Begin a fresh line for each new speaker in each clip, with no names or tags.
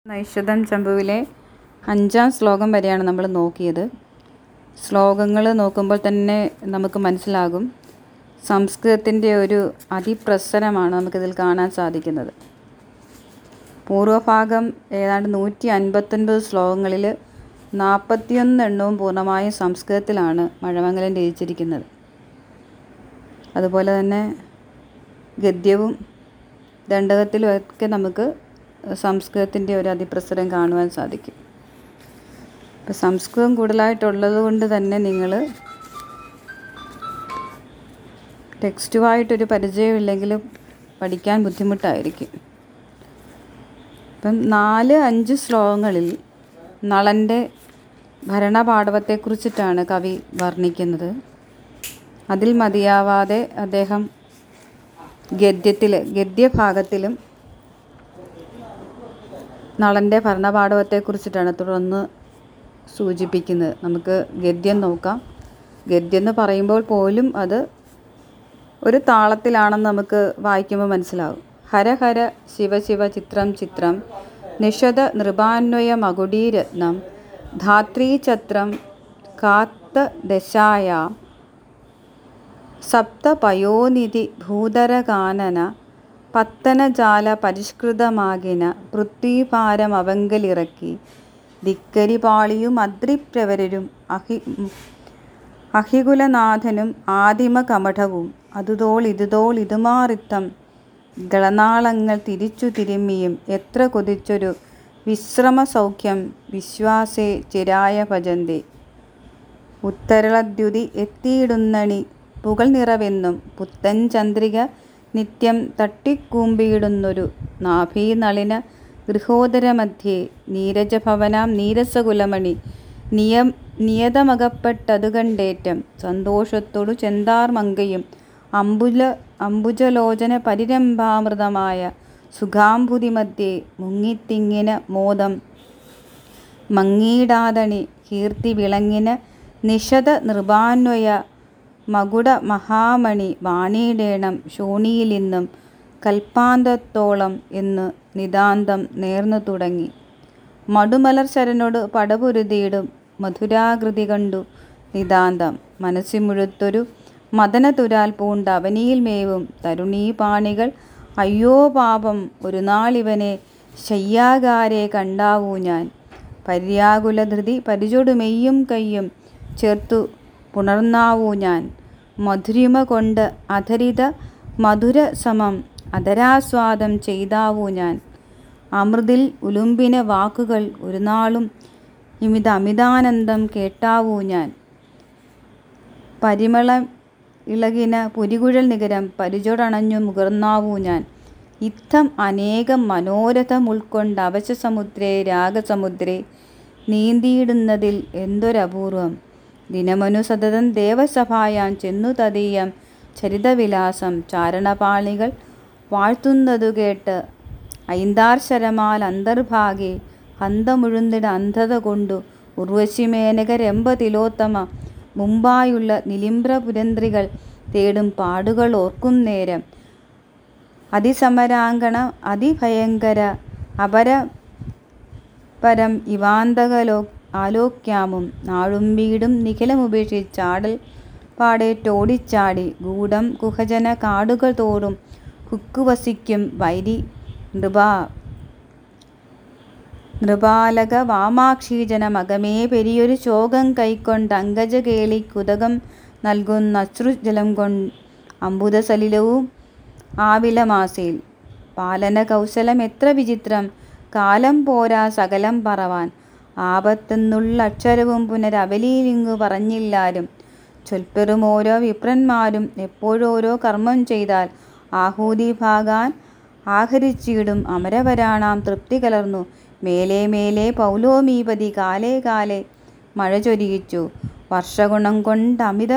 നൈഷധം ചമ്പുവിലെ അഞ്ചാം ശ്ലോകം വരെയാണ് നമ്മൾ നോക്കിയത് ശ്ലോകങ്ങൾ നോക്കുമ്പോൾ തന്നെ നമുക്ക് മനസ്സിലാകും സംസ്കൃതത്തിൻ്റെ ഒരു അതിപ്രസരമാണ് നമുക്കിതിൽ കാണാൻ സാധിക്കുന്നത് പൂർവഭാഗം ഏതാണ്ട് നൂറ്റി അൻപത്തൊൻപത് ശ്ലോകങ്ങളിൽ നാൽപ്പത്തിയൊന്ന് എണ്ണവും പൂർണ്ണമായും സംസ്കൃതത്തിലാണ് മഴമംഗലം രചിച്ചിരിക്കുന്നത് അതുപോലെ തന്നെ ഗദ്യവും ദണ്ഡകത്തിലും ഒക്കെ നമുക്ക് സംസ്കൃതത്തിൻ്റെ ഒരു അതിപ്രസരം കാണുവാൻ സാധിക്കും ഇപ്പം സംസ്കൃതം കൂടുതലായിട്ടുള്ളത് കൊണ്ട് തന്നെ നിങ്ങൾ ടെക്സ്റ്റുമായിട്ടൊരു പരിചയമില്ലെങ്കിൽ പഠിക്കാൻ ബുദ്ധിമുട്ടായിരിക്കും ഇപ്പം നാല് അഞ്ച് ശ്ലോകങ്ങളിൽ നളൻ്റെ ഭരണപാടവത്തെക്കുറിച്ചിട്ടാണ് കവി വർണ്ണിക്കുന്നത് അതിൽ മതിയാവാതെ അദ്ദേഹം ഗദ്യത്തിൽ ഗദ്യഭാഗത്തിലും നളൻ്റെ ഭരണപാടവത്തെക്കുറിച്ചിട്ടാണ് തുടർന്ന് സൂചിപ്പിക്കുന്നത് നമുക്ക് ഗദ്യം നോക്കാം ഗദ്യം എന്ന് പറയുമ്പോൾ പോലും അത് ഒരു താളത്തിലാണെന്ന് നമുക്ക് വായിക്കുമ്പോൾ മനസ്സിലാവും ഹര ഹര ശിവ ശിവ ചിത്രം ചിത്രം നിഷത നൃപാന്വയ മകുടീരത്നം ധാത്രീചത്രം കാത്ത ദശായ സപ്തപയോനിധി ഭൂതരകാനന പത്തനജാല പരിഷ്കൃതമാകിന പൃഥ്വീഭാരമവങ്കലിറക്കി ധിക്കരി പാളിയും അദ്രിപ്രവരരും അഹി അഹികുലനാഥനും ആദിമ കമഠവും അതുതോൾ ഇതുതോൾ ഇതുമാറിത്തം ഗളനാളങ്ങൾ തിരിച്ചു തിരുമ്മിയും എത്ര കൊതിച്ചൊരു വിശ്രമസൗഖ്യം വിശ്വാസേ ചിരായ ഭജന്തി ഉത്തരളദ്യുതി എത്തിയിടുന്നണി പുകൾ നിറവെന്നും പുത്തൻ ചന്ദ്രിക നിത്യം തട്ടിക്കൂമ്പിയിടുന്നൊരു നാഭീനളിന ഗൃഹോദരമധ്യേ നീരജഭവനാം നീരസകുലമണി നിയം നിയതമകപ്പെട്ടതു കണ്ടേറ്റം സന്തോഷത്തോടു ചെന്താർ മങ്കയും അംബുല അംബുജലോചന പരിരംഭാമൃതമായ സുഖാംബുതി മധ്യേ മുങ്ങിത്തിങ്ങിന മോദം മങ്ങീടാതണി കീർത്തി വിളങ്ങിന നിഷത നൃപാന്വയ മകുട മഹാമണി വാണിയിടേണം ശോണിയിലിന്നും കൽപ്പാന്തത്തോളം എന്ന് നിതാന്തം നേർന്നു തുടങ്ങി മടുമലർ ശരനോട് പടപുരുതിയിടും മധുരാകൃതി കണ്ടു നിതാന്തം മനസ്സിമുഴുത്തൊരു മദനതുരാൽ പൂണ്ട അവനിയിൽ മേവും തരുണീപാണികൾ അയ്യോ പാപം ഒരു നാളിവനെ ശയ്യാകാരെ കണ്ടാവൂ ഞാൻ പര്യാകുലധൃതി പരിചൊടുമെയ്യും കയ്യും ചേർത്തു പുണർന്നാവൂ ഞാൻ മധുരിമ കൊണ്ട് അധരിത മധുര സമം അധരാസ്വാദം ചെയ്താവൂ ഞാൻ അമൃതിൽ ഉലുമ്പിന വാക്കുകൾ ഒരു നാളും ഇമിത അമിതാനന്ദം കേട്ടാവൂ ഞാൻ പരിമളം ഇളകിന പുരികുഴൽ നികരം പരിചൊടണഞ്ഞു മുകർന്നാവൂ ഞാൻ ഇത്തം അനേകം മനോരഥം ഉൾക്കൊണ്ട അവശസമുദ്രേ രാഗസമുദ്രേ നീന്തിയിടുന്നതിൽ എന്തൊരപൂർവം ദിനമനു സതതം ദേവസഭായാം ചെന്നു തതീയം ചരിതവിലാസം ചാരണപാളികൾ വാഴ്ത്തുന്നതു കേട്ട് ഐന്താർശരമാൽ അന്തർഭാഗെ ഹന്തമുഴുന്നിട അന്ധത കൊണ്ടു ഉർവശിമേനക രംഭതിലോത്തമ മുമ്പായുള്ള നിലിംബ്രപുരന്ത്രികൾ തേടും പാടുകൾ ഓർക്കും നേരം അതിസമരാങ്കണ അതിഭയങ്കര അപര പരം ഇവാന്തകലോ ആലോക്യാമും നാളും വീടും നിഖിലമുപേക്ഷിച്ചാടൽ പാടേറ്റോടിച്ചാടി ഗൂഢം കുഹജന കാടുകൾ തോറും കുക്കുവസിക്കും വൈരി നൃപാ നൃപാലക വാമാക്ഷീജന മകമേ പെരിയൊരു ശോകം കൈക്കൊണ്ട് അങ്കജകേളി കുതകം നൽകുന്ന അശ്രുജലം കൊണ്ട് അമ്പുതസലിലവും ആവിലമാസയിൽ പാലന കൗശലം എത്ര വിചിത്രം കാലം പോരാ സകലം പറവാൻ ആപത്തെന്നുള്ള അക്ഷരവും പുനരവലിയിലിങ്ങു പറഞ്ഞില്ലാരും ചൊൽപ്പെറും ഓരോ വിപ്രന്മാരും എപ്പോഴോരോ കർമ്മം ചെയ്താൽ ആഹൂതി ഭാഗാൻ ആഹരിച്ചിടും അമരവരാണാം തൃപ്തി കലർന്നു മേലെ മേലെ പൗലോമീപതി കാലേ കാലേ മഴ ചൊരിയിച്ചു വർഷഗുണം കൊണ്ട് അമിത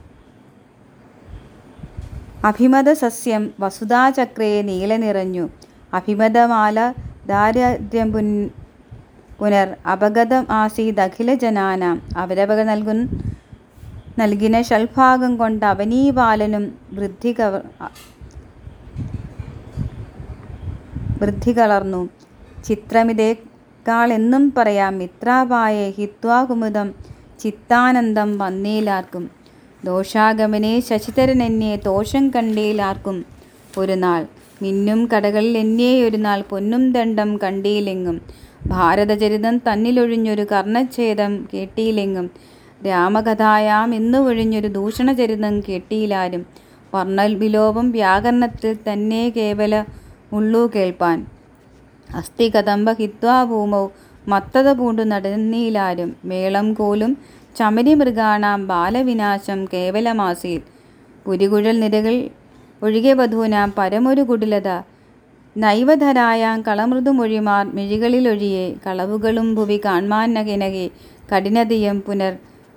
അഭിമത സസ്യം വസുധാചക്രേ നീല നിറഞ്ഞു അഭിമതമാല ദാരിദ്ര്യം പുൻ പുനർ അപഗതം ആസീത് അഖില ജനാനാം അവരവക നൽകുൻ നൽകിന ഷൽഭാഗം കൊണ്ട് അവനീപാലനും വൃദ്ധി കവ വൃദ്ധി കളർന്നു ചിത്രമിതേ ഇക്കാൾ എന്നും പറയാം മിത്രാപായെ ഹിത്വാകുമുദം ചിത്താനന്ദം വന്നീലാർക്കും ദോഷാഗമനെ ശശിധരൻ എന്നെ ദോഷം കണ്ടീലാർക്കും ഒരു നാൾ മിന്നും കടകളിൽ എന്നെ ഒരു നാൾ പൊന്നും ദണ്ഡം കണ്ടീലെങ്ങും ഭാരതചരിതം തന്നിലൊഴിഞ്ഞൊരു കർണച്ഛേദം കേട്ടീലെങ്ങും രാമകഥായാം ഇന്നു ഒഴിഞ്ഞൊരു ദൂഷണചരിതം കേട്ടീലാരും വർണ്ണൽ വിലോപം വ്യാകരണത്തിൽ തന്നെ കേവല ഉള്ളൂ കേൾപ്പാൻ അസ്ഥി കദംബ ഹിത്വാ ഭൂമൗ മത്തത പൂണ്ടു നടന്നീലാരും മേളം കോലും ചമരി മൃഗാണാം ബാലവിനാശം കേവലമാസീൽ പുരികുഴൽ നിരകൾ ഒഴികെ വധൂനാം പരമൊരു കുടിലത നൈവധരായാം കളമൃദുമൊഴിമാർ മിഴികളിലൊഴിയെ കളവുകളും ഭുവി കാൺമാൻ നകിനകെ കഠിനതയം പുനർ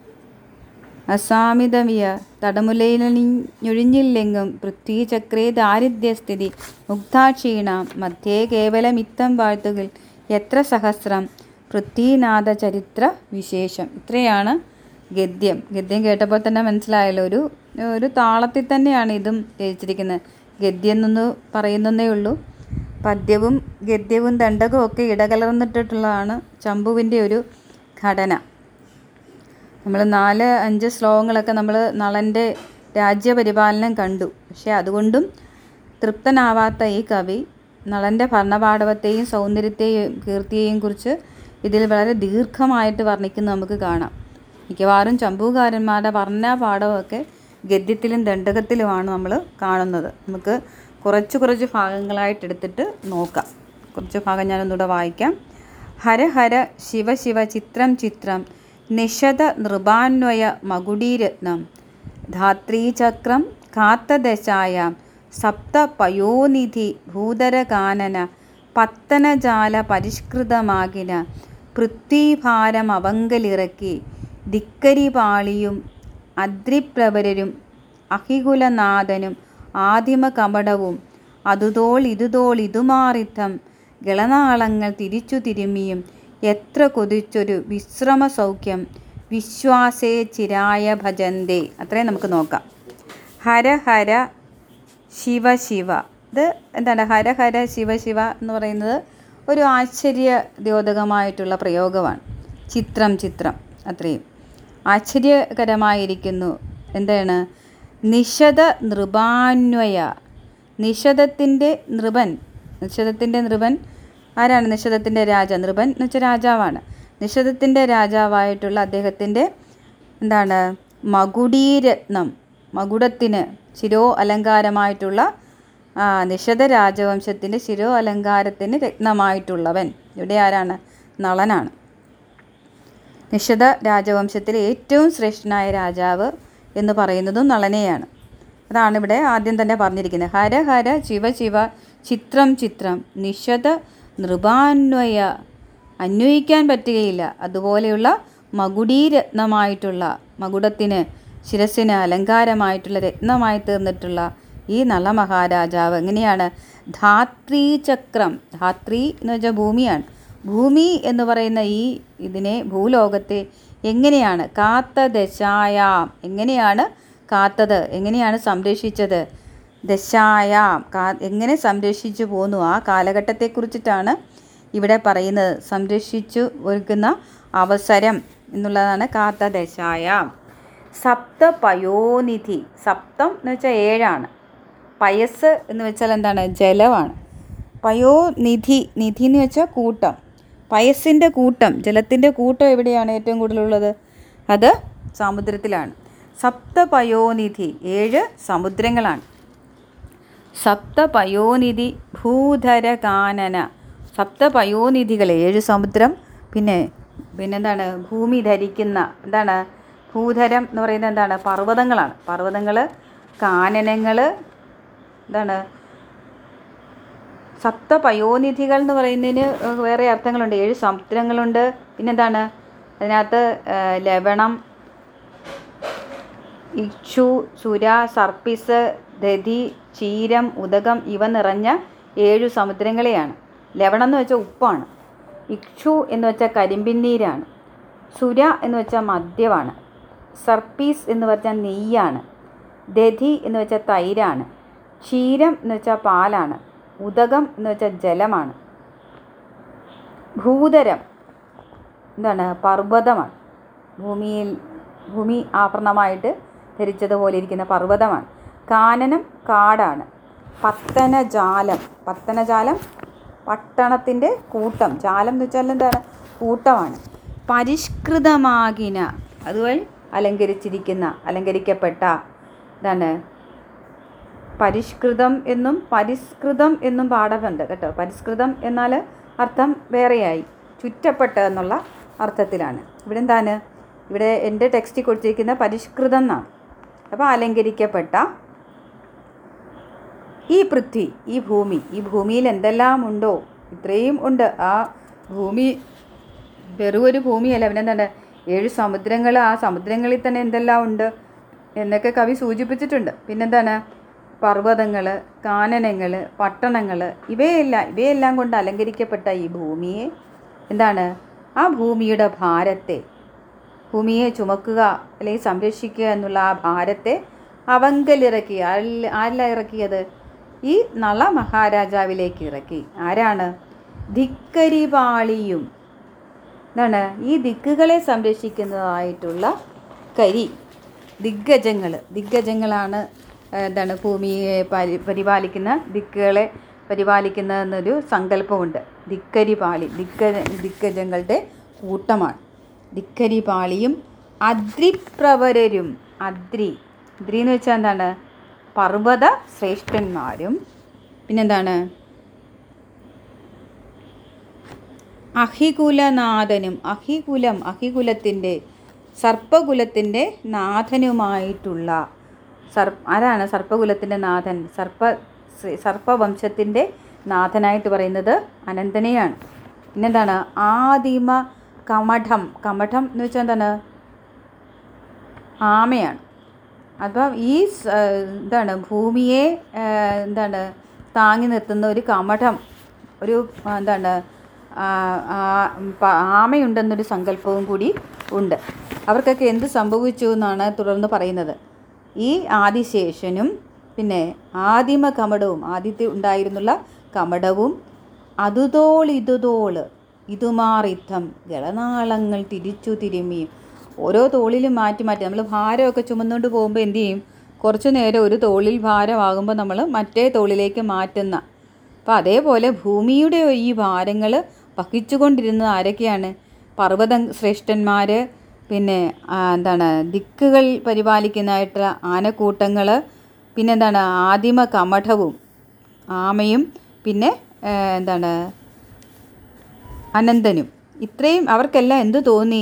അസാമിതമിയ തടമുലയിലൊഴിഞ്ഞില്ലെങ്കും പൃഥ്വീചക്രേ ദാരിദ്ര്യസ്ഥിതി മുഗ്ധാക്ഷീണ മധ്യേ കേവലമിത്തം വാഴ്ത്തുകിൽ എത്ര സഹസ്രം പൃഥ്വീനാഥ ചരിത്ര വിശേഷം ഇത്രയാണ് ഗദ്യം ഗദ്യം കേട്ടപ്പോൾ തന്നെ മനസ്സിലായല്ലോ ഒരു ഒരു താളത്തിൽ തന്നെയാണ് ഇതും രചിച്ചിരിക്കുന്നത് ഗദ്യം എന്നൊന്ന് പറയുന്നതേ ഉള്ളൂ പദ്യവും ഗദ്യവും ദണ്ഡകവും ഒക്കെ ഇടകലർന്നിട്ടുള്ളതാണ് ചമ്പുവിൻ്റെ ഒരു ഘടന നമ്മൾ നാല് അഞ്ച് ശ്ലോകങ്ങളൊക്കെ നമ്മൾ നളൻ്റെ രാജ്യപരിപാലനം കണ്ടു പക്ഷേ അതുകൊണ്ടും തൃപ്തനാവാത്ത ഈ കവി നളൻ്റെ ഭരണപാടവത്തെയും സൗന്ദര്യത്തെയും കീർത്തിയെയും കുറിച്ച് ഇതിൽ വളരെ ദീർഘമായിട്ട് വർണ്ണിക്കുന്നത് നമുക്ക് കാണാം മിക്കവാറും ചമ്പൂകാരന്മാരുടെ വർണ്ണ പാഠമൊക്കെ ഗദ്യത്തിലും ദണ്ഡകത്തിലുമാണ് നമ്മൾ കാണുന്നത് നമുക്ക് കുറച്ച് കുറച്ച് ഭാഗങ്ങളായിട്ട് എടുത്തിട്ട് നോക്കാം കുറച്ച് ഭാഗം ഞാനൊന്നുകൂടെ വായിക്കാം ഹര ഹര ശിവ ശിവ ചിത്രം ചിത്രം നിഷത നൃപാന്വയ മകുടീരത്നം ധാത്രീചക്രം കാത്തദശായാം സപ്ത പയോനിധി ഭൂതരകാനന പത്തനജാല പരിഷ്കൃതമാകിന പൃഥ്വീഭാരമവങ്കലിറക്കി ധിക്കരിപാളിയും അദ്രിപ്രവരരും അഹികുലനാഥനും ആദിമകപടവും അതുതോൾ ഇതുതോൾ ഇതുമാറിത്തം ഗളനാളങ്ങൾ തിരിച്ചു തിരുമ്മിയും എത്ര കൊതിച്ചൊരു വിശ്രമ സൗഖ്യം വിശ്വാസേ ചിരായ ഭജന്തേ അത്രയും നമുക്ക് നോക്കാം ഹര ഹര ശിവ ശിവ ഇത് എന്താണ് ഹര ഹര ശിവ ശിവ എന്ന് പറയുന്നത് ഒരു ആശ്ചര്യ ദ്യോതകമായിട്ടുള്ള പ്രയോഗമാണ് ചിത്രം ചിത്രം അത്രയും ആശ്ചര്യകരമായിരിക്കുന്നു എന്താണ് നിഷത നൃപാന്വയ നിഷധത്തിൻ്റെ നൃപൻ നിഷധത്തിൻ്റെ നൃപൻ ആരാണ് നിഷധത്തിൻ്റെ രാജ നൃപൻ എന്ന് വെച്ചാൽ രാജാവാണ് നിഷധത്തിൻ്റെ രാജാവായിട്ടുള്ള അദ്ദേഹത്തിൻ്റെ എന്താണ് മകുടീരത്നം മകുടത്തിന് ശിരോ അലങ്കാരമായിട്ടുള്ള ആ, നിഷധ രാജവംശത്തിൻ്റെ ശിരോ അലങ്കാരത്തിന് രത്നമായിട്ടുള്ളവൻ ഇവിടെ ആരാണ് നളനാണ് നിഷധ രാജവംശത്തിലെ ഏറ്റവും ശ്രേഷ്ഠനായ രാജാവ് എന്ന് പറയുന്നതും നളനെയാണ് അതാണ് ഇവിടെ ആദ്യം തന്നെ പറഞ്ഞിരിക്കുന്നത് ഹര ഹര ശിവ ശിവ ചിത്രം ചിത്രം നിഷധ നൃപാന്വയ അന്വയിക്കാൻ പറ്റുകയില്ല അതുപോലെയുള്ള മകുടീരത്നമായിട്ടുള്ള മകുടത്തിന് ശിരസിന് അലങ്കാരമായിട്ടുള്ള രത്നമായി തീർന്നിട്ടുള്ള ഈ നള മഹാരാജാവ് എങ്ങനെയാണ് ധാത്രീചക്രം ധാത്രി എന്ന് വെച്ചാൽ ഭൂമിയാണ് ഭൂമി എന്ന് പറയുന്ന ഈ ഇതിനെ ഭൂലോകത്തെ എങ്ങനെയാണ് കാത്ത ദശായാം എങ്ങനെയാണ് കാത്തത് എങ്ങനെയാണ് സംരക്ഷിച്ചത് ദശായാം കാ എങ്ങനെ സംരക്ഷിച്ചു പോന്നു ആ കാലഘട്ടത്തെക്കുറിച്ചിട്ടാണ് ഇവിടെ പറയുന്നത് സംരക്ഷിച്ചു ഒരുക്കുന്ന അവസരം എന്നുള്ളതാണ് കാത്ത ദശായാം സപ്ത പയോനിധി സപ്തം എന്ന് വെച്ചാൽ ഏഴാണ് പയസ് എന്ന് വെച്ചാൽ എന്താണ് ജലമാണ് പയോനിധി നിധി എന്ന് വെച്ചാൽ കൂട്ടം പയസ്സിൻ്റെ കൂട്ടം ജലത്തിൻ്റെ കൂട്ടം എവിടെയാണ് ഏറ്റവും കൂടുതലുള്ളത് അത് സമുദ്രത്തിലാണ് സപ്ത പയോനിധി ഏഴ് സമുദ്രങ്ങളാണ് സപ്ത പയോനിധി ഭൂധര കാനന സപ്ത പയോനിധികൾ ഏഴ് സമുദ്രം പിന്നെ പിന്നെന്താണ് ഭൂമി ധരിക്കുന്ന എന്താണ് ഭൂധരം എന്ന് പറയുന്നത് എന്താണ് പർവ്വതങ്ങളാണ് പർവ്വതങ്ങൾ കാനനങ്ങൾ എന്താണ് സപ്ത പയോനിധികൾ എന്ന് പറയുന്നതിന് വേറെ അർത്ഥങ്ങളുണ്ട് ഏഴ് സമുദ്രങ്ങളുണ്ട് പിന്നെന്താണ് അതിനകത്ത് ആ, ലവണം ഇക്ഷു സുര സർപ്പിസ് ദധി ക്ഷീരം ഉദകം ഇവ നിറഞ്ഞ ഏഴു സമുദ്രങ്ങളെയാണ് ലവണം എന്ന് വെച്ചാൽ ഉപ്പാണ് ഇക്ഷു എന്ന് വെച്ചാൽ കരിമ്പിൻ നീരാണ് സുര എന്ന് വെച്ചാൽ മദ്യമാണ് സർപ്പീസ് എന്ന് വെച്ചാൽ നെയ്യാണ് ദധി എന്ന് വെച്ചാൽ തൈരാണ് ക്ഷീരം എന്ന് വെച്ചാൽ പാലാണ് ഉദകം എന്ന് വെച്ചാൽ ജലമാണ് ഭൂതരം എന്താണ് പർവ്വതമാണ് ഭൂമിയിൽ ഭൂമി ആഭരണമായിട്ട് ധരിച്ചതുപോലെ ഇരിക്കുന്ന പർവ്വതമാണ് കാനനം കാടാണ് പത്തനജാലം പത്തനജാലം പട്ടണത്തിൻ്റെ കൂട്ടം ജാലം എന്ന് വെച്ചാൽ എന്താണ് കൂട്ടമാണ് പരിഷ്കൃതമാകിന അതുവഴി അലങ്കരിച്ചിരിക്കുന്ന അലങ്കരിക്കപ്പെട്ട എന്താണ് പരിഷ്കൃതം എന്നും പരിഷ്കൃതം എന്നും പാഠമുണ്ട് കേട്ടോ പരിഷ്കൃതം എന്നാൽ അർത്ഥം വേറെയായി ചുറ്റപ്പെട്ട എന്നുള്ള അർത്ഥത്തിലാണ് ഇവിടെ എന്താണ് ഇവിടെ എൻ്റെ ടെക്സ്റ്റിൽ കൊടുത്തിരിക്കുന്ന പരിഷ്കൃതം എന്നാണ് അപ്പോൾ അലങ്കരിക്കപ്പെട്ട ഈ പൃഥ്വി ഈ ഭൂമി ഈ ഭൂമിയിൽ എന്തെല്ലാം ഉണ്ടോ ഇത്രയും ഉണ്ട് ആ ഭൂമി വെറും ഒരു ഭൂമിയല്ല പിന്നെന്താണ് ഏഴ് സമുദ്രങ്ങൾ ആ സമുദ്രങ്ങളിൽ തന്നെ എന്തെല്ലാം ഉണ്ട് എന്നൊക്കെ കവി സൂചിപ്പിച്ചിട്ടുണ്ട് പിന്നെന്താണ് പർവ്വതങ്ങൾ കാനനങ്ങൾ പട്ടണങ്ങൾ ഇവയെല്ലാം ഇവയെല്ലാം കൊണ്ട് അലങ്കരിക്കപ്പെട്ട ഈ ഭൂമിയെ എന്താണ് ആ ഭൂമിയുടെ ഭാരത്തെ ഭൂമിയെ ചുമക്കുക അല്ലെങ്കിൽ സംരക്ഷിക്കുക എന്നുള്ള ആ ഭാരത്തെ അവങ്കലിറക്കി ആരിൽ ആരിലാണ് ഇറക്കിയത് ഈ നള മഹാരാജാവിലേക്ക് ഇറക്കി ആരാണ് ധിക്കരിപാളിയും എന്താണ് ഈ ദിക്കുകളെ സംരക്ഷിക്കുന്നതായിട്ടുള്ള കരി ദിഗ്ഗജങ്ങൾ ദിഗ്ഗജങ്ങളാണ് ആ, എന്താണ് ഭൂമിയെ പരി പരിപാലിക്കുന്ന ദിക്കുകളെ പരിപാലിക്കുന്ന എന്നൊരു സങ്കല്പമുണ്ട് ധിക്കരിപാളി ദിഗ്ഗ ദിഗ്ഗജങ്ങളുടെ കൂട്ടമാണ് ധിക്കരിപാളിയും അദ്രിപ്രവരരും അദ്രി അദ്രി എന്ന് വെച്ചാൽ എന്താണ് പർവ്വത ശ്രേഷ്ഠന്മാരും പിന്നെന്താണ് അഹികുലനാഥനും അഹികുലം അഹികുലത്തിൻ്റെ സർപ്പകുലത്തിൻ്റെ നാഥനുമായിട്ടുള്ള സർ ആരാണ് സർപ്പകുലത്തിൻ്റെ നാഥൻ സർപ്പ സർപ്പവംശത്തിൻ്റെ നാഥനായിട്ട് പറയുന്നത് അനന്തനെയാണ് പിന്നെന്താണ് ആദിമ കമഠം കമഠം എന്ന് വെച്ചാൽ എന്താണ് ആമയാണ് അപ്പം ഈ സ- എന്താണ് ഭൂമിയെ ആ, എന്താണ് താങ്ങി നിർത്തുന്ന ഒരു കമഠം ഒരു ആ, എന്താണ് ആ, ആ, പ- ആമയുണ്ടെന്നൊരു സങ്കല്പവും കൂടി ഉണ്ട് അവർക്കൊക്കെ എന്ത് സംഭവിച്ചു എന്നാണ് തുടർന്ന് പറയുന്നത് ഈ ആദിശേഷനും പിന്നെ ആദിമ കമടവും ആദ്യത്തെ ഉണ്ടായിരുന്നുള്ള കമടവും അതുതോൾ ഇതുതോള് ഇതുമാറിത്തം ഗളനാളങ്ങൾ തിരിച്ചു തിരുമ്മിയും ഓരോ തോളിലും മാറ്റി മാറ്റി നമ്മൾ ഭാരമൊക്കെ ചുമന്നുകൊണ്ട് പോകുമ്പോൾ എന്ത് ചെയ്യും കുറച്ചു നേരം ഒരു തോളിൽ ഭാരമാകുമ്പോൾ നമ്മൾ മറ്റേ തോളിലേക്ക് മാറ്റുന്ന അപ്പോൾ അതേപോലെ ഭൂമിയുടെ ഈ ഭാരങ്ങൾ വഹിച്ചുകൊണ്ടിരുന്നത് ആരൊക്കെയാണ് പർവ്വത ശ്രേഷ്ഠന്മാർ പിന്നെ ആ, എന്താണ് ദിക്കുകൾ പരിപാലിക്കുന്നതായിട്ടുള്ള ആനക്കൂട്ടങ്ങൾ പിന്നെന്താണ് ആദിമ കമഠവും ആമയും പിന്നെ ആ, എന്താണ് അനന്തനും ഇത്രയും അവർക്കെല്ലാം എന്ത് തോന്നി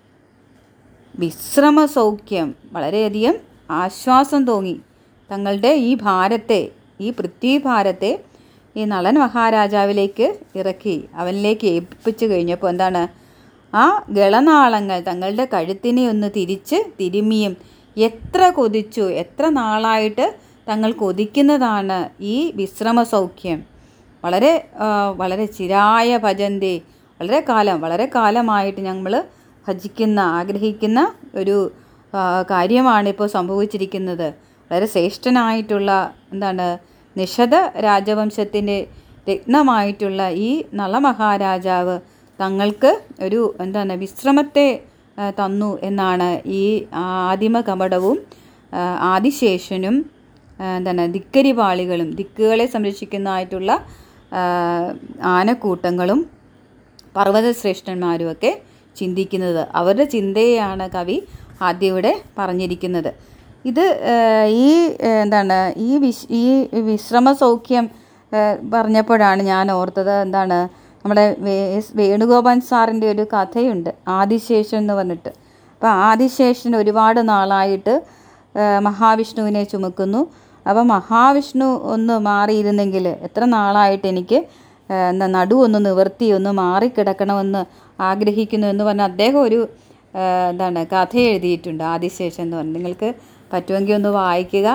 വിശ്രമ സൗഖ്യം വളരെയധികം ആശ്വാസം തോന്നി തങ്ങളുടെ ഈ ഭാരത്തെ ഈ പൃഥ്വിഭാരത്തെ ഈ നളൻ മഹാരാജാവിലേക്ക് ഇറക്കി അവനിലേക്ക് ഏൽപ്പിച്ചു കഴിഞ്ഞപ്പോൾ എന്താണ് ആ ഗളനാളങ്ങൾ തങ്ങളുടെ കഴുത്തിനെ ഒന്ന് തിരിച്ച് തിരുമ്മിയും എത്ര കൊതിച്ചു എത്ര നാളായിട്ട് തങ്ങൾ കൊതിക്കുന്നതാണ് ഈ വിശ്രമ സൗഖ്യം വളരെ ആ, വളരെ ചിരായ ഭജന്തി വളരെ കാലം വളരെ കാലമായിട്ട് ഞങ്ങൾ ഭജിക്കുന്ന ആഗ്രഹിക്കുന്ന ഒരു ആ, കാര്യമാണ് ഇപ്പോൾ സംഭവിച്ചിരിക്കുന്നത് വളരെ ശ്രേഷ്ഠനായിട്ടുള്ള എന്താണ് നിഷധ രാജവംശത്തിൻ്റെ രത്നമായിട്ടുള്ള ഈ നളമഹാരാജാവ് തങ്ങൾക്ക് ഒരു എന്താണ് വിശ്രമത്തെ ആ, തന്നു എന്നാണ് ഈ ആദിമ കപടവും ആ, ആദിശേഷനും ആ, എന്താണ് ധിക്കരിപാളികളും ദിക്കുകളെ സംരക്ഷിക്കുന്നതായിട്ടുള്ള ആ, ആനക്കൂട്ടങ്ങളും പർവ്വതശ്രേഷ്ഠന്മാരുമൊക്കെ ചിന്തിക്കുന്നത് അവരുടെ ചിന്തയെയാണ് കവി ആദ്യം ഇവിടെ പറഞ്ഞിരിക്കുന്നത് ഇത് ആ, ഈ ആ, എന്താണ് ഈ വിശ് ഈ വിശ്രമ സൗഖ്യം ആ, പറഞ്ഞപ്പോഴാണ് ഞാൻ ഓർത്തത് എന്താണ് നമ്മുടെ വേ- വേണുഗോപാൽ സാറിൻ്റെ ഒരു കഥയുണ്ട് ആദിശേഷൻ എന്ന് പറഞ്ഞിട്ട് അപ്പോൾ ആദിശേഷൻ ഒരുപാട് നാളായിട്ട് ആ, മഹാവിഷ്ണുവിനെ ചുമക്കുന്നു അപ്പോൾ മഹാവിഷ്ണു ഒന്ന് മാറിയിരുന്നെങ്കിൽ എത്ര നാളായിട്ട് എനിക്ക് ആ, എന്താ നടു ഒന്ന് നിവർത്തി ഒന്ന് മാറിക്കിടക്കണമെന്ന് ആഗ്രഹിക്കുന്നു എന്ന് പറഞ്ഞ് അദ്ദേഹം ഒരു ആ, എന്താണ് കഥ എഴുതിയിട്ടുണ്ട് ആദിശേഷൻ എന്ന് പറഞ്ഞ് നിങ്ങൾക്ക് പറ്റുമെങ്കിൽ ഒന്ന് വായിക്കുക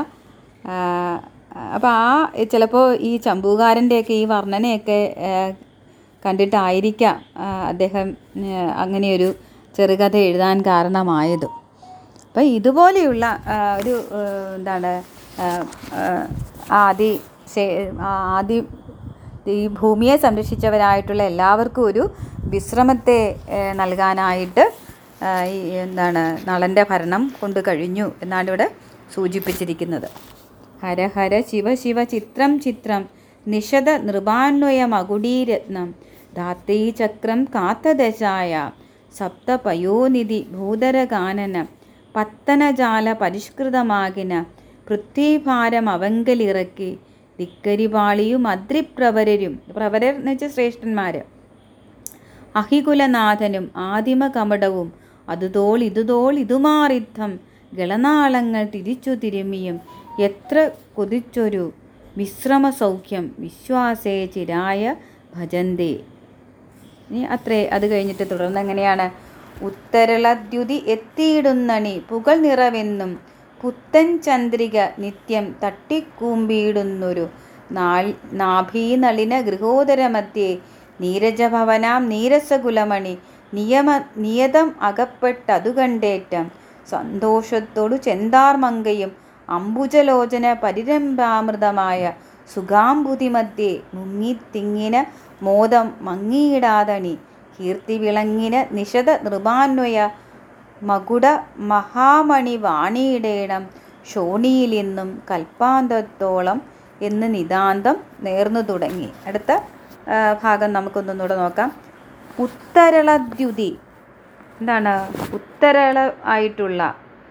അപ്പോൾ ആ ചിലപ്പോൾ ഈ ചമ്പൂകാരൻ്റെയൊക്കെ ഈ വർണ്ണനയൊക്കെ ആ, കണ്ടിട്ടായിരിക്കാം ആ, അദ്ദേഹം ആ, അങ്ങനെയൊരു ചെറുകഥ എഴുതാൻ കാരണമായത് അപ്പം ഇതുപോലെയുള്ള ആ, ഒരു ആ, എന്താണ് ആ, ആ, ആദി ശേ- ആ, ആദി ഈ ഭൂമിയെ സംരക്ഷിച്ചവരായിട്ടുള്ള എല്ലാവർക്കും ഒരു വിശ്രമത്തെ ഏഹ്, നൽകാനായിട്ട് ആഹ്, ഈ എന്താണ് നളൻ്റെ ഭരണം കൊണ്ട് കഴിഞ്ഞു എന്നാണ് ഇവിടെ സൂചിപ്പിച്ചിരിക്കുന്നത് ഹര ഹര ശിവ ശിവ ചിത്രം ചിത്രം നിഷത നൃപാന്വയ മകുടീരത്നം ധാത്രീചക്രം കാത്തദശായ സപ്തപയോനിധി ഭൂതരഗാനന പത്തനജാല പരിഷ്കൃതമാകിന പൃഥ്വീഭാരം അവങ്കലിറക്കി ധിക്കരിപാളിയും അദ്രിപ്രവരരും പ്രവരർ എന്ന് വെച്ചാൽ ശ്രേഷ്ഠന്മാർ അഹികുലനാഥനും ആദിമകമടവും അതുതോൾ ഇതുതോൾ ഇതുമാറിത്തം ഗളനാളങ്ങൾ തിരിച്ചു തിരുമിയും എത്ര കൊതിച്ചൊരു വിശ്രമ സൗഖ്യം വിശ്വാസേ ചിരായ ഭജന്തേ ഇനി അത്രേ അത് കഴിഞ്ഞിട്ട് തുടർന്ന് എങ്ങനെയാണ് ഉത്തരളദ്യുതി എത്തിയിടുന്നണി പുകൾ നിറവെന്നും പുത്തൻ ചന്ദ്രിക നിത്യം തട്ടിക്കൂമ്പിയിടുന്നൊരു നാൾ നാഭീനളിന ഗൃഹോദരമധ്യേ നീരജഭവനാം നീരസകുലമണി നിയമ നിയതം അകപ്പെട്ടതു കണ്ടേറ്റം സന്തോഷത്തോടു ചെന്താർമങ്കയും അംബുജലോചന പരിരംഭാമൃതമായ സുഖാംബുതിമധ്യേ മുങ്ങിത്തിങ്ങിന മോദം മങ്ങിയിടാതണി കീർത്തി വിളങ്ങിന നിശത നൃപാന്വയ മകുട മഹാമണി വാണിയിടേണം ശോണിയിലിന്നും കൽപ്പാന്തത്തോളം എന്ന് നിതാന്തം നേർന്നു തുടങ്ങി അടുത്ത ആ, ഭാഗം നമുക്കൊന്നൊന്നുകൂടെ നോക്കാം ഉത്തരളദ്യുതി എന്താണ് ഉത്തരള ആയിട്ടുള്ള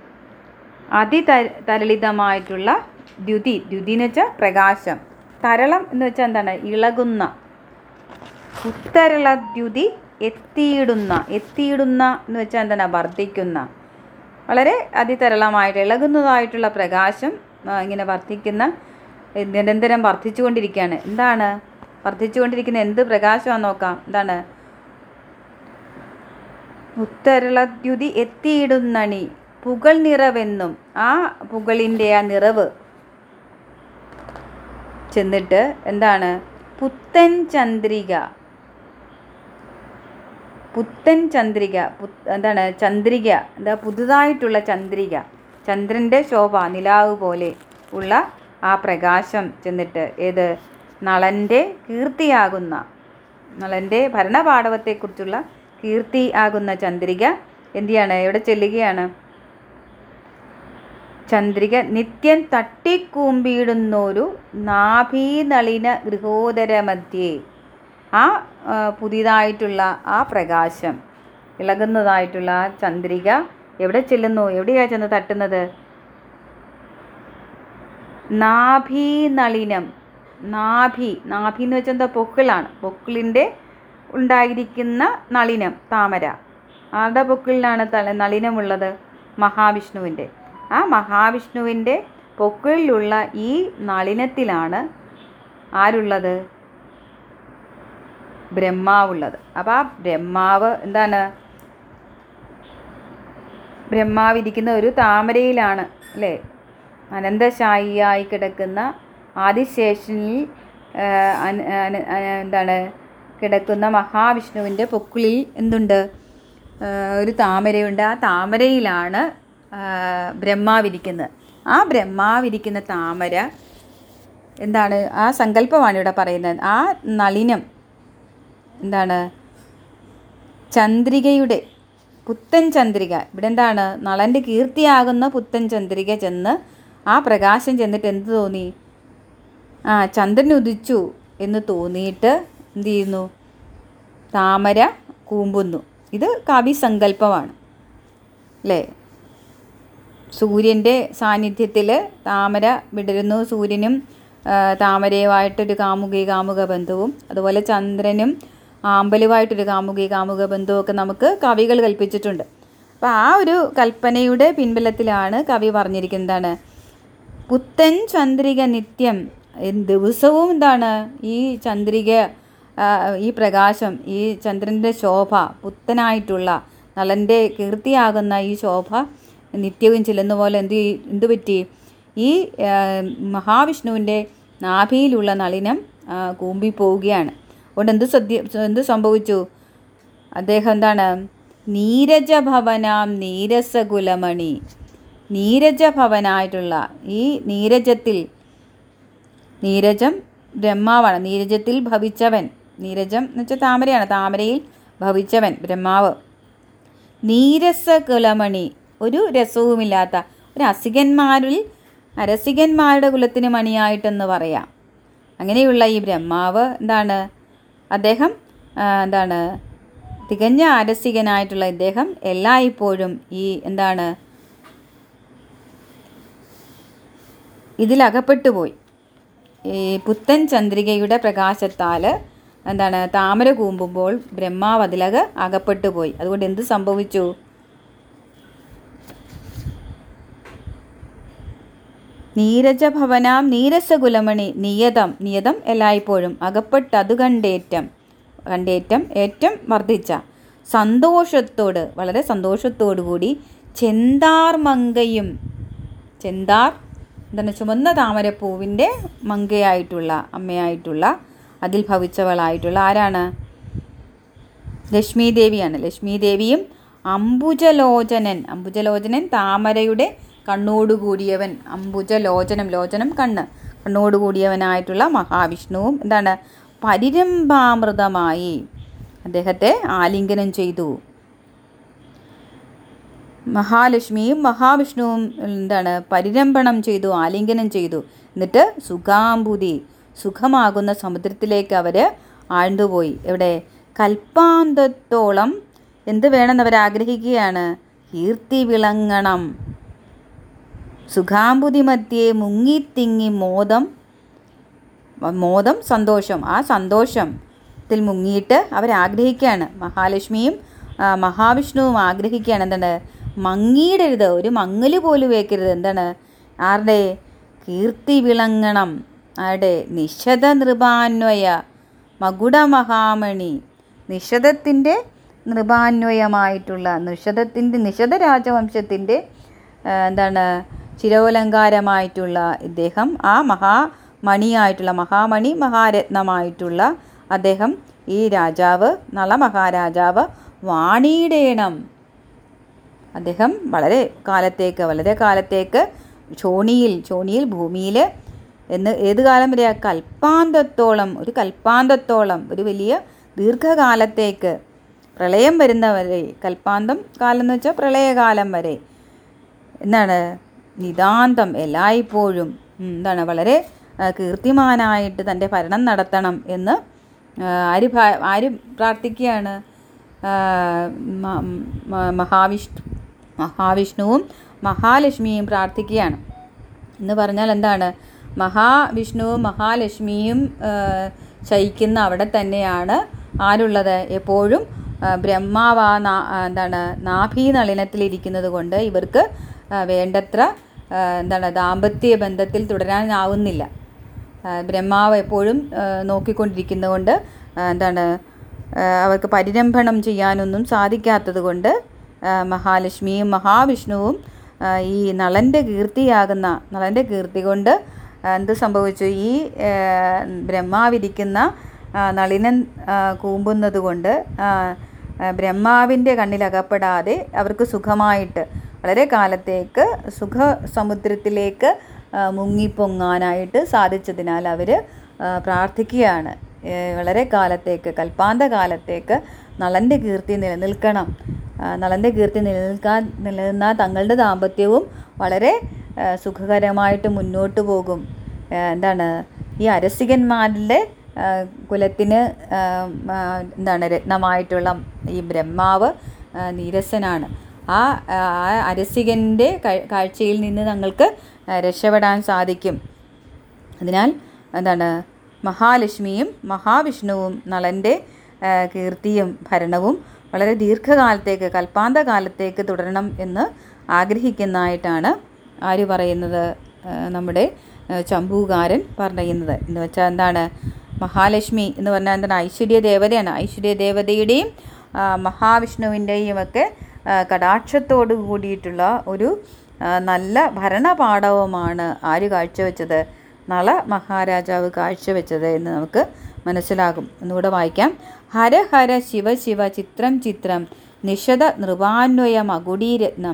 അതിതരളിതമായിട്ടുള്ള ദ്യുതി ദ്യുതി എന്ന് വെച്ചാൽ പ്രകാശം തരളം എന്ന് വെച്ചാൽ എന്താണ് ഇളകുന്ന ഉത്തരളദ്യുതി എത്തിയിടുന്ന എത്തിയിടുന്ന എന്ന് വെച്ചാൽ എന്താണ് വർദ്ധിക്കുന്ന വളരെ അതിതരളമായിട്ട് ഇളകുന്നതായിട്ടുള്ള പ്രകാശം ആ, ഇങ്ങനെ വർദ്ധിക്കുന്ന ഏ, നിരന്തരം വർദ്ധിച്ചുകൊണ്ടിരിക്കുകയാണ് എന്താണ് വർദ്ധിച്ചുകൊണ്ടിരിക്കുന്ന എന്ത് പ്രകാശമാണെന്ന് നോക്കാം എന്താണ് ഉത്തരളദ്യുതി എത്തിയിടുന്നണി പുകൾ നിറവെന്നും ആ പുകളിൻ്റെ ആ നിറവ് ചെന്നിട്ട് എന്താണ് പുത്തൻ ചന്ദ്രിക പുത്തൻ ചന്ദ്രിക പുത് എന്താണ് ചന്ദ്രിക എന്താ പുതുതായിട്ടുള്ള ചന്ദ്രിക ചന്ദ്രൻ്റെ ശോഭ നിലാവ് പോലെ ഉള്ള ആ പ്രകാശം ചെന്നിട്ട് ഏത് നളൻ്റെ കീർത്തിയാകുന്ന നളൻ്റെ ഭരണപാടവത്തെക്കുറിച്ചുള്ള കീർത്തി ആകുന്ന ചന്ദ്രിക എന്ത് ചെയ്യാണ് എവിടെ ചെല്ലുകയാണ് ചന്ദ്രിക നിത്യം തട്ടിക്കൂമ്പിയിടുന്നൊരു നാഭീനളിന ഗൃഹോദരമധ്യേ ആ ആ, പുതിയതായിട്ടുള്ള ആ പ്രകാശം ഇളകുന്നതായിട്ടുള്ള ആ ചന്ദ്രിക എവിടെ ചെല്ലുന്നു എവിടെയാണ് ചെന്ന് തട്ടുന്നത് നാഭീനളിനം നാഭി നാഭി എന്ന് വെച്ചാൽ എന്താ പൊക്കിളാണ് പൊക്കിളിൻ്റെ ഉണ്ടായിരിക്കുന്ന നളിനം താമര ആരുടെ പൊക്കിളിലാണ് തല നളിനമുള്ളത് മഹാവിഷ്ണുവിൻ്റെ ആ മഹാവിഷ്ണുവിൻ്റെ പൊക്കിളിലുള്ള ഈ നളിനത്തിലാണ് ആരുള്ളത് ബ്രഹ്മാവുള്ളത് അപ്പോൾ ആ ബ്രഹ്മാവ് എന്താണ് ബ്രഹ്മാവ് ഇരിക്കുന്ന ഒരു താമരയിലാണ് അല്ലേ അനന്തശായിയായി കിടക്കുന്ന ആദിശേഷനിൽ ആ, അന- അന- അന- എന്താണ് കിടക്കുന്ന മഹാവിഷ്ണുവിൻ്റെ പൊക്കിളിൽ എന്തുണ്ട് ആ, ഒരു താമരയുണ്ട് ആ താമരയിലാണ് ആ, ബ്രഹ്മാവിരിക്കുന്നത് ആ ബ്രഹ്മാവിരിക്കുന്ന താമര എന്താണ് ആ സങ്കല്പമാണ് ഇവിടെ പറയുന്നത് ആ നളിനം എന്താണ് ചന്ദ്രികയുടെ പുത്തൻ ചന്ദ്രിക ഇവിടെ എന്താണ് നളൻ്റെ കീർത്തിയാകുന്ന പുത്തൻ ചന്ദ്രിക ചെന്ന് ആ പ്രകാശം ചെന്നിട്ട് എന്ത് തോന്നി ആ ചന്ദ്രൻ ഉദിച്ചു എന്ന് തോന്നിയിട്ട് എന്ത് ചെയ്യുന്നു താമര കൂമ്പുന്നു ഇത് കവിസങ്കല്പമാണ് അല്ലേ സൂര്യൻ്റെ സാന്നിധ്യത്തിൽ താമര വിടരുന്നു സൂര്യനും ആ, താമരയുമായിട്ടൊരു കാമുകി കാമുക ബന്ധവും അതുപോലെ ചന്ദ്രനും ആമ്പലുമായിട്ടൊരു കാമുകി കാമുക ബന്ധവുമൊക്കെ നമുക്ക് കവികൾ കൽപ്പിച്ചിട്ടുണ്ട് അപ്പോൾ ആ ഒരു കൽപ്പനയുടെ പിൻബലത്തിലാണ് കവി പറഞ്ഞിരിക്കുന്നതാണ് പുത്തൻ ചന്ദ്രിക നിത്യം എൻ- ദിവസവും എന്താണ് ഈ ചന്ദ്രിക ആ, ഈ പ്രകാശം ഈ ചന്ദ്രൻ്റെ ശോഭ പുത്തനായിട്ടുള്ള നളൻ്റെ കീർത്തിയാകുന്ന ഈ ശോഭ നിത്യവും ചെല്ലുന്ന പോലെ എന്ത് ചെയ്- എന്ത് പറ്റി ഈ ആ, മഹാവിഷ്ണുവിൻ്റെ നാഭിയിലുള്ള നളിനം ആ, കൂമ്പിപ്പോവുകയാണ് അതുകൊണ്ട് എന്ത് സദ്യ എന്ത് സംഭവിച്ചു അദ്ദേഹം എന്താണ് നീരജഭവനാം നീരസകുലമണി നീരജഭവനായിട്ടുള്ള ഈ നീരജത്തിൽ നീരജം ബ്രഹ്മാവാണ് നീരജത്തിൽ ഭവിച്ചവൻ നീരജം എന്ന് വെച്ചാൽ താമരയാണ് താമരയിൽ ഭവിച്ചവൻ ബ്രഹ്മാവ് നീരസകുലമണി ഒരു രസവുമില്ലാത്ത ഒരു അസികന്മാരിൽ അരസികന്മാരുടെ കുലത്തിന് മണിയായിട്ടെന്ന് പറയാം അങ്ങനെയുള്ള ഈ ബ്രഹ്മാവ് എന്താണ് അദ്ദേഹം ആ, എന്താണ് തികഞ്ഞ അരസികനായിട്ടുള്ള ഇദ്ദേഹം എല്ലായ്പ്പോഴും ഈ എന്താണ് ഇതിലകപ്പെട്ടു പോയി ഈ പുത്തൻ ചന്ദ്രികയുടെ പ്രകാശത്താൽ എന്താണ് താമര കൂമ്പുമ്പോൾ ബ്രഹ്മാവ് അതിലക അകപ്പെട്ടു പോയി അതുകൊണ്ട് എന്ത് സംഭവിച്ചു നീരജഭവനാം നീരസകുലമണി നിയതം നിയതം എല്ലായ്പ്പോഴും അകപ്പെട്ടതു കണ്ടേറ്റം കണ്ടേറ്റം ഏറ്റം വർദ്ധിച്ച സന്തോഷത്തോട് വളരെ സന്തോഷത്തോടു കൂടി ചെന്താർ മങ്കയും ചെന്താർ എന്താണ് ചുമന്ന താമരപ്പൂവിൻ്റെ മങ്കയായിട്ടുള്ള അമ്മയായിട്ടുള്ള അതിൽ ഭവിച്ചവളായിട്ടുള്ള ആരാണ് ലക്ഷ്മി ദേവിയാണ് ലക്ഷ്മി ദേവിയും അംബുജലോചനൻ അംബുജലോചനൻ താമരയുടെ കണ്ണോടുകൂടിയവൻ അംബുജലോചനം ലോചനം കണ്ണ് കണ്ണോടുകൂടിയവനായിട്ടുള്ള മഹാവിഷ്ണുവും എന്താണ് പരിരംഭാമൃതമായി അദ്ദേഹത്തെ ആലിംഗനം ചെയ്തു മഹാലക്ഷ്മിയും മഹാവിഷ്ണുവും എന്താണ് പരിരംഭണം ചെയ്തു ആലിംഗനം ചെയ്തു എന്നിട്ട് സുഖാംബുതി സുഖമാകുന്ന സമുദ്രത്തിലേക്ക് അവർ ആഴ്ന്നുപോയി എവിടെ കൽപ്പാന്തത്തോളം എന്ത് വേണമെന്ന് അവർ ആഗ്രഹിക്കുകയാണ് കീർത്തി വിളങ്ങണം സുഖാംബുതി മധ്യേ മുങ്ങിത്തിങ്ങി മോദം മോദം സന്തോഷം ആ സന്തോഷത്തിൽ മുങ്ങിയിട്ട് അവരാഗ്രഹിക്കുകയാണ് മഹാലക്ഷ്മിയും ആ, മഹാവിഷ്ണുവും ആഗ്രഹിക്കുകയാണ് എന്താണ് മങ്ങിയിടരുത് ഒരു മങ്ങല് പോലും വെക്കരുത് എന്താണ് ആരുടെ കീർത്തി വിളങ്ങണം ആരുടെ നിഷധ നൃപാന്വയ മകുട മഹാമണി നിഷധത്തിൻ്റെ നൃപാന്വയമായിട്ടുള്ള നിഷധത്തിൻ്റെ നിഷധ രാജവംശത്തിൻ്റെ ആ, എന്താണ് ചിരോലങ്കാരമായിട്ടുള്ള ഇദ്ദേഹം ആ മഹാമണിയായിട്ടുള്ള മഹാമണി മഹാരത്നമായിട്ടുള്ള അദ്ദേഹം ഈ രാജാവ് നള മഹാരാജാവ് വാണിയിടേണം അദ്ദേഹം വളരെ കാലത്തേക്ക് വളരെ കാലത്തേക്ക് ചോണിയിൽ ചോണിയിൽ ഭൂമിയിൽ എന്ന് ഏത് കാലം വരെ കൽപ്പാന്തത്തോളം ഒരു കൽപ്പാന്തത്തോളം ഒരു വലിയ ദീർഘകാലത്തേക്ക് പ്രളയം വരുന്നവരെ കൽപ്പാന്തം കാലം എന്ന് വെച്ചാൽ പ്രളയകാലം വരെ എന്താണ് നിതാന്തം എല്ലായ്പ്പോഴും ഉം, എന്താണ് വളരെ ആ, കീർത്തിമാനായിട്ട് തൻ്റെ ഭരണം നടത്തണം എന്ന് ആ, ആര് ഭ- ആര് പ്രാർത്ഥിക്കുകയാണ് ആ, മ- മ- മഹാവിഷ്ണു മഹാവിഷ്ണുവും മഹാലക്ഷ്മിയും പ്രാർത്ഥിക്കുകയാണ് എന്ന് പറഞ്ഞാൽ എന്താണ് മഹാവിഷ്ണുവും മഹാലക്ഷ്മിയും ആ, ശയിക്കുന്ന അവിടെ തന്നെയാണ് ആരുള്ളത് എപ്പോഴും ആ, ബ്രഹ്മാവ് ആ നാ- ആ, എന്താണ് നാഭി നളിനത്തിലിരിക്കുന്നത് കൊണ്ട് ഇവർക്ക് ആ, വേണ്ടത്ര ആ, എന്താണ് ദാമ്പത്യ ബന്ധത്തിൽ തുടരാനാവുന്നില്ല ആ, ബ്രഹ്മാവ് എപ്പോഴും ആ, നോക്കിക്കൊണ്ടിരിക്കുന്നതുകൊണ്ട് ആ, എന്താണ് ആ, അവർക്ക് പരിരംഭണം ചെയ്യാനൊന്നും സാധിക്കാത്തത് കൊണ്ട് ആ, മഹാലക്ഷ്മിയും മഹാവിഷ്ണുവും ആ, ഈ നളൻ്റെ കീർത്തിയാകുന്ന നളൻ്റെ കീർത്തി കൊണ്ട് ആ, എന്ത് സംഭവിച്ചു ഈ ആ, ബ്രഹ്മാവിരിക്കുന്ന ആ, നളിനൻ ആ, കൂമ്പുന്നത് കൊണ്ട് ആ, ആ, ബ്രഹ്മാവിൻ്റെ കണ്ണിലകപ്പെടാതെ അവർക്ക് സുഖമായിട്ട് വളരെ കാലത്തേക്ക് സുഖ സമുദ്രത്തിലേക്ക് ആ, മുങ്ങിപ്പൊങ്ങാനായിട്ട് സാധിച്ചതിനാൽ അവർ പ്രാർത്ഥിക്കുകയാണ് ഏ, വളരെ കാലത്തേക്ക് കൽപ്പാന്ത കാലത്തേക്ക് നളൻ്റെ കീർത്തി നിലനിൽക്കണം ആ, നളൻ്റെ കീർത്തി നിലനിൽക്കാൻ നിലനിന്നാൽ തങ്ങളുടെ ദാമ്പത്യവും വളരെ ആ, സുഖകരമായിട്ട് മുന്നോട്ട് പോകും ആ, എന്താണ് ഈ അരസികന്മാരുടെ ആ, കുലത്തിന് ആ, ആ, എന്താണ് രത്നമായിട്ടുള്ള ഈ ബ്രഹ്മാവ് ആ, നീരസനാണ് ആ ആ അരസികൻ്റെ കാ- കാഴ്ചയിൽ നിന്ന് ഞങ്ങൾക്ക് ആ, രക്ഷപ്പെടാൻ സാധിക്കും അതിനാൽ എന്താണ് മഹാലക്ഷ്മിയും മഹാവിഷ്ണുവും നളൻ്റെ ആ, കീർത്തിയും ഭരണവും വളരെ ദീർഘകാലത്തേക്ക് കൽപ്പാന്ത കാലത്തേക്ക് തുടരണം എന്ന് ആഗ്രഹിക്കുന്നതായിട്ടാണ് ആര് പറയുന്നത് ആ, നമ്മുടെ ആ, ചമ്പൂകാരൻ പറയുന്നത് എന്ന് വെച്ചാൽ എന്താണ് മഹാലക്ഷ്മി എന്ന് പറഞ്ഞാൽ എന്താണ് ഐശ്വര്യ ദേവതയാണ് ഐശ്വര്യ ദേവതയുടെയും ആ, മഹാവിഷ്ണുവിൻ്റെയും ഒക്കെ ആ, കടാക്ഷത്തോട് കൂടിയിട്ടുള്ള ഒരു ആ, നല്ല ഭരണപാഠവുമാണ് ആര് കാഴ്ചവെച്ചത് നള മഹാരാജാവ് കാഴ്ചവെച്ചത് എന്ന് നമുക്ക് മനസ്സിലാകും ഒന്നുകൂടെ വായിക്കാം ഹര ഹര ശിവ ശിവ ചിത്രം ചിത്രം നിഷത നൃപാന്വയ മകുടീരത്നം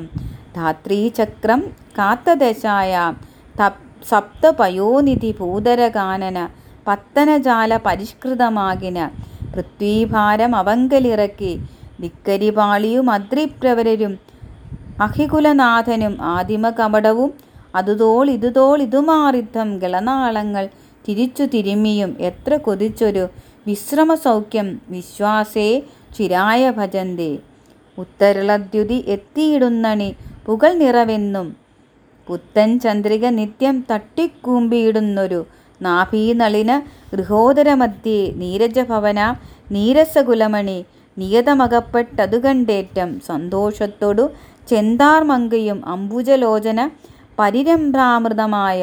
ധാത്രീചക്രം കാത്തദശായ തപ് സപ്തപയോനിധി ഭൂതരകാനന പത്തനജാല പരിഷ്കൃതമാകിന പൃഥ്വീഭാരം അവങ്കലിറക്കി ധിക്കരിപാളിയും അദ്രിപ്രവരരും അഹികുലനാഥനും ആദിമകപടവും അതുതോൾ ഇതുതോൾ ഇതുമാറിത്തം ഗളനാളങ്ങൾ തിരിച്ചു തിരുമ്മിയും എത്ര കൊതിച്ചൊരു വിശ്രമസൗഖ്യം വിശ്വാസേ ചിരായ ഭജന്തേ ഉത്തരളദ്യുതി എത്തിയിടുന്നണി പുകൾ നിറവെന്നും പുത്തൻ ചന്ദ്രിക നിത്യം തട്ടിക്കൂമ്പിയിടുന്നൊരു നാഭീനളിന ഗൃഹോദരമധ്യേ നീരജഭവന നീരസകുലമണി നിയതമകപ്പെട്ടതുകണ്ടേറ്റം സന്തോഷത്തോടു ചെന്താർമങ്കയും അംബുജലോചന പരിരംഭ്രാമൃതമായ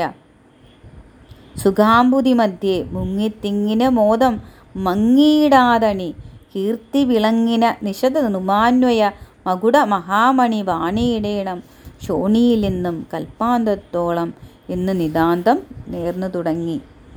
സുഖാംബുതി മധ്യേ മുങ്ങിത്തിങ്ങിന മോദം മങ്ങിയിടാതണി കീർത്തി വിളങ്ങിന നിശത നുമാന്വയ മകുട മഹാമണി വാണിയിടേണം ശോണിയിൽ നിന്നും കൽപ്പാന്തത്തോളം എന്ന് നിതാന്തം നേർന്നു തുടങ്ങി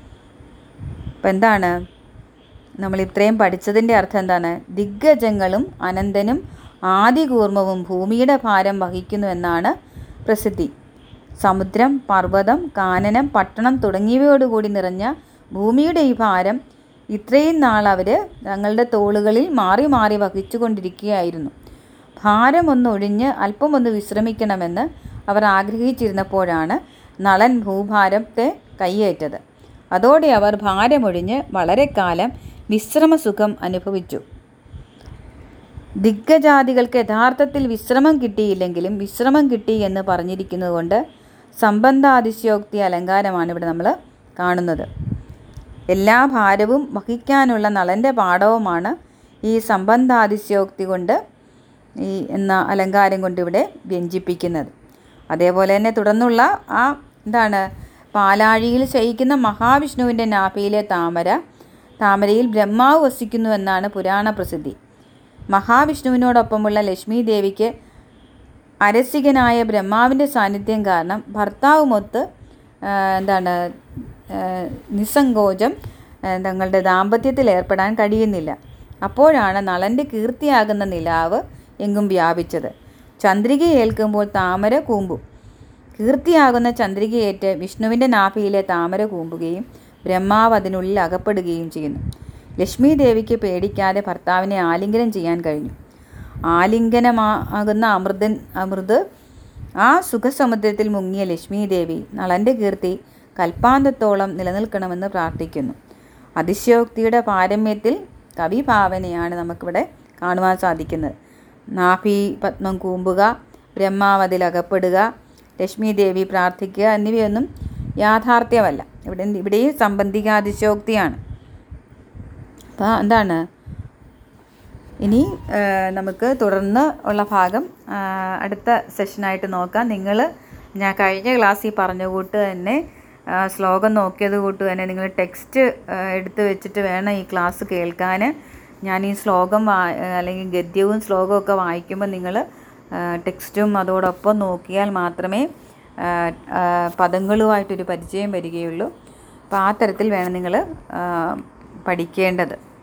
അപ്പം എന്താണ് നമ്മൾ ഇത്രയും പഠിച്ചതിൻ്റെ അർത്ഥം എന്താണ് ദിഗ്ഗജങ്ങളും അനന്തനും ആദികൂർമ്മവും ഭൂമിയുടെ ഭാരം വഹിക്കുന്നു എന്നാണ് പ്രസിദ്ധി സമുദ്രം പർവ്വതം കാനനം പട്ടണം തുടങ്ങിയവയോടുകൂടി നിറഞ്ഞ ഭൂമിയുടെ ഈ ഭാരം ഇത്രയും നാൾ അവർ തങ്ങളുടെ തോളുകളിൽ മാറി മാറി വഹിച്ചു കൊണ്ടിരിക്കുകയായിരുന്നു ഭാരമൊന്ന് ഒഴിഞ്ഞ് അല്പമൊന്ന് വിശ്രമിക്കണമെന്ന് അവർ ആഗ്രഹിച്ചിരുന്നപ്പോഴാണ് നളൻ ഭൂഭാരത്തെ കൈയേറ്റത് അതോടെ അവർ ഭാരമൊഴിഞ്ഞ് വളരെ കാലം വിശ്രമസുഖം അനുഭവിച്ചു ദിഗ്ഗജാതികൾക്ക് യഥാർത്ഥത്തിൽ വിശ്രമം കിട്ടിയില്ലെങ്കിലും വിശ്രമം കിട്ടി എന്ന് പറഞ്ഞിരിക്കുന്നതുകൊണ്ട് സംബന്ധാതിശയോക്തി അലങ്കാരമാണ് ഇവിടെ നമ്മൾ കാണുന്നത് എല്ലാ ഭാരവും വഹിക്കാനുള്ള നളൻ്റെ പാഠവുമാണ് ഈ സംബന്ധാതിശയോക്തി കൊണ്ട് ഈ എന്ന അലങ്കാരം കൊണ്ട് ഇവിടെ വ്യഞ്ജിപ്പിക്കുന്നത് അതേപോലെ തന്നെ തുടർന്നുള്ള ആ എന്താണ് പാലാഴിയിൽ ശയിക്കുന്ന മഹാവിഷ്ണുവിൻ്റെ നാഭിയിലെ താമര താമരയിൽ ബ്രഹ്മാവ് വസിക്കുന്നു എന്നാണ് പുരാണ പ്രസിദ്ധി മഹാവിഷ്ണുവിനോടൊപ്പമുള്ള ലക്ഷ്മി ദേവിക്ക് അരസികനായ ബ്രഹ്മാവിൻ്റെ സാന്നിധ്യം കാരണം ഭർത്താവുമൊത്ത് ആ, എന്താണ് ആ, നിസ്സങ്കോചം ആ, തങ്ങളുടെ ദാമ്പത്യത്തിൽ ഏർപ്പെടാൻ കഴിയുന്നില്ല അപ്പോഴാണ് നളൻ്റെ കീർത്തിയാകുന്ന നിലാവ് എങ്ങും വ്യാപിച്ചത് ചന്ദ്രിക ഏൽക്കുമ്പോൾ താമര കൂമ്പും കീർത്തിയാകുന്ന ചന്ദ്രികയേറ്റ് വിഷ്ണുവിൻ്റെ നാഭിയിലെ താമര കൂമ്പുകയും ബ്രഹ്മാവ് അതിനുള്ളിൽ അകപ്പെടുകയും ചെയ്യുന്നു ലക്ഷ്മി ദേവിക്ക് പേടിക്കാതെ ഭർത്താവിനെ ആലിംഗനം ചെയ്യാൻ കഴിഞ്ഞു ആലിംഗനമാകുന്ന അമൃതൻ അമൃത് ആ സുഖസമുദ്രത്തിൽ മുങ്ങിയ ലക്ഷ്മി ദേവി നളൻ്റെ കീർത്തി കൽപ്പാന്തത്തോളം നിലനിൽക്കണമെന്ന് പ്രാർത്ഥിക്കുന്നു അതിശയോക്തിയുടെ പാരമ്യത്തിൽ കവിഭാവനയാണ് നമുക്കിവിടെ കാണുവാൻ സാധിക്കുന്നത് നാഭി പത്മം കൂമ്പുക ബ്രഹ്മാവതിൽ അകപ്പെടുക ലക്ഷ്മി ദേവി പ്രാർത്ഥിക്കുക എന്നിവയൊന്നും യാഥാർത്ഥ്യമല്ല ഇവിടെ ഇവിടെയും സംബന്ധികാതിശയോക്തിയാണ് അപ്പോൾ എന്താണ് ഇനി ആ, നമുക്ക് തുടർന്ന് ഉള്ള ഭാഗം ആ, അടുത്ത സെഷനായിട്ട് നോക്കാം നിങ്ങൾ ഞാൻ കഴിഞ്ഞ ക്ലാസ്സിൽ പറഞ്ഞ കൂട്ട് തന്നെ ആ, ശ്ലോകം നോക്കിയത് കൂട്ട് തന്നെ നിങ്ങൾ ടെക്സ്റ്റ് എടുത്ത് വെച്ചിട്ട് വേണം ഈ ക്ലാസ് കേൾക്കാൻ ഞാൻ ഈ ശ്ലോകം വാ അല്ലെങ്കിൽ ഗദ്യവും ശ്ലോകവും ഒക്കെ വായിക്കുമ്പോൾ നിങ്ങൾ ടെക്സ്റ്റും അതോടൊപ്പം നോക്കിയാൽ മാത്രമേ ആ, ആ, പദങ്ങളുമായിട്ടൊരു പരിചയം വരികയുള്ളൂ അപ്പോൾ ആ തരത്തിൽ വേണം നിങ്ങൾ പഠിക്കേണ്ടത്